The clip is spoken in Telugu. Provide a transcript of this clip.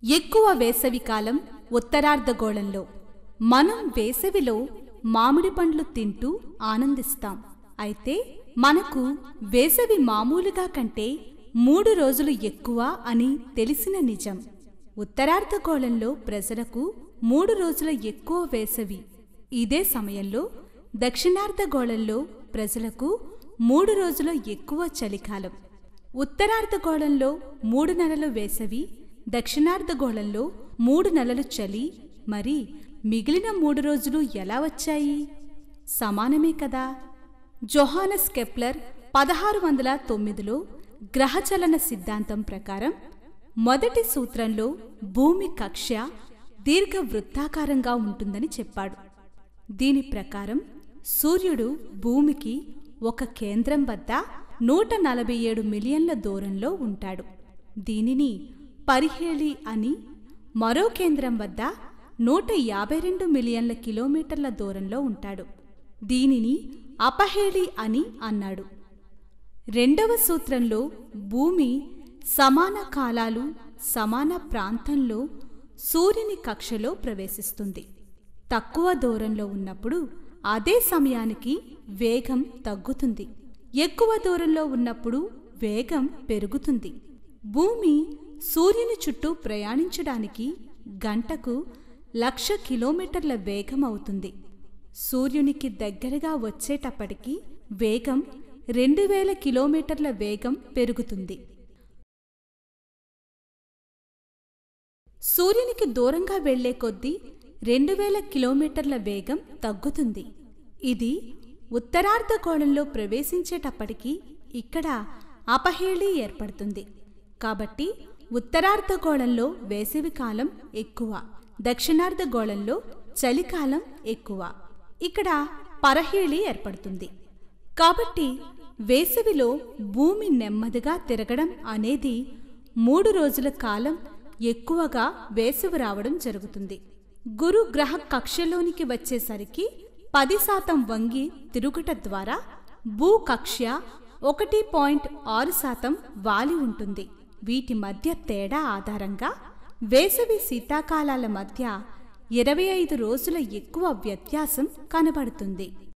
ఎక్కువ వేసవికాలం ఉత్తరార్ధగోళంలో మనం వేసవిలో మామిడి పండ్లు తింటూ ఆనందిస్తాం అయితే మనకు వేసవి మామూలుగా కంటే మూడు రోజులు ఎక్కువ అని తెలిసిన నిజం ఉత్తరార్ధగోళంలో ప్రజలకు మూడు రోజుల ఎక్కువ వేసవి ఇదే సమయంలో దక్షిణార్ధగోళంలో ప్రజలకు మూడు రోజుల ఎక్కువ చలికాలం ఉత్తరార్ధగోళంలో మూడు నెలలు వేసవి దక్షిణార్ధగోళంలో మూడు నెలలు చలి మరి మిగిలిన మూడు రోజులు ఎలా వచ్చాయి సమానమే కదా జొహానస్ కెప్లర్ పదహారు వందల తొమ్మిదిలో గ్రహచలన సిద్ధాంతం ప్రకారం మొదటి సూత్రంలో భూమి కక్ష దీర్ఘ వృత్తాకారంగా ఉంటుందని చెప్పాడు దీని ప్రకారం సూర్యుడు భూమికి ఒక కేంద్రం వద్ద నూట నలభై ఏడు మిలియన్ల దూరంలో ఉంటాడు దీనిని పరిహేళి అని మరో కేంద్రం వద్ద నూట యాభై రెండు మిలియన్ల కిలోమీటర్ల దూరంలో ఉంటాడు దీనిని అపహేళి అని అన్నాడు రెండవ సూత్రంలో భూమి సమాన కాలాలు సమాన ప్రాంతంలో సూర్యుని కక్షలో ప్రవేశిస్తుంది తక్కువ దూరంలో ఉన్నప్పుడు అదే సమయానికి వేగం తగ్గుతుంది ఎక్కువ దూరంలో ఉన్నప్పుడు వేగం పెరుగుతుంది భూమి సూర్యుని చుట్టూ ప్రయాణించడానికి గంటకు లక్ష కిలోమీటర్ల వేగం అవుతుంది సూర్యునికి దగ్గరగా వచ్చేటప్పటికి వేగం రెండు వేల కిలోమీటర్ల వేగం పెరుగుతుంది సూర్యునికి దూరంగా వెళ్లే కొద్దీ రెండు వేల కిలోమీటర్ల వేగం తగ్గుతుంది ఇది ఉత్తరార్ధగోళంలో ప్రవేశించేటప్పటికి ఇక్కడ అపహేళి ఏర్పడుతుంది కాబట్టి ఉత్తరార్ధగోళంలో వేసవికాలం ఎక్కువ దక్షిణార్ధగోళంలో చలికాలం ఎక్కువ ఇక్కడ పరహేళి ఏర్పడుతుంది కాబట్టి వేసవిలో భూమి నెమ్మదిగా తిరగడం అనేది మూడు రోజుల కాలం ఎక్కువగా వేసవి రావడం జరుగుతుంది గురు గ్రహ కక్షలోనికి వచ్చేసరికి పది శాతం వంగి తిరుగుట ద్వారా భూ కక్ష్య ఒకటి పాయింట్ ఆరు శాతం వాలి ఉంటుంది వీటి మధ్య తేడా ఆధారంగా వేసవి శీతాకాలాల మధ్య ఇరవై ఐదు రోజుల ఎక్కువ వ్యత్యాసం కనబడుతుంది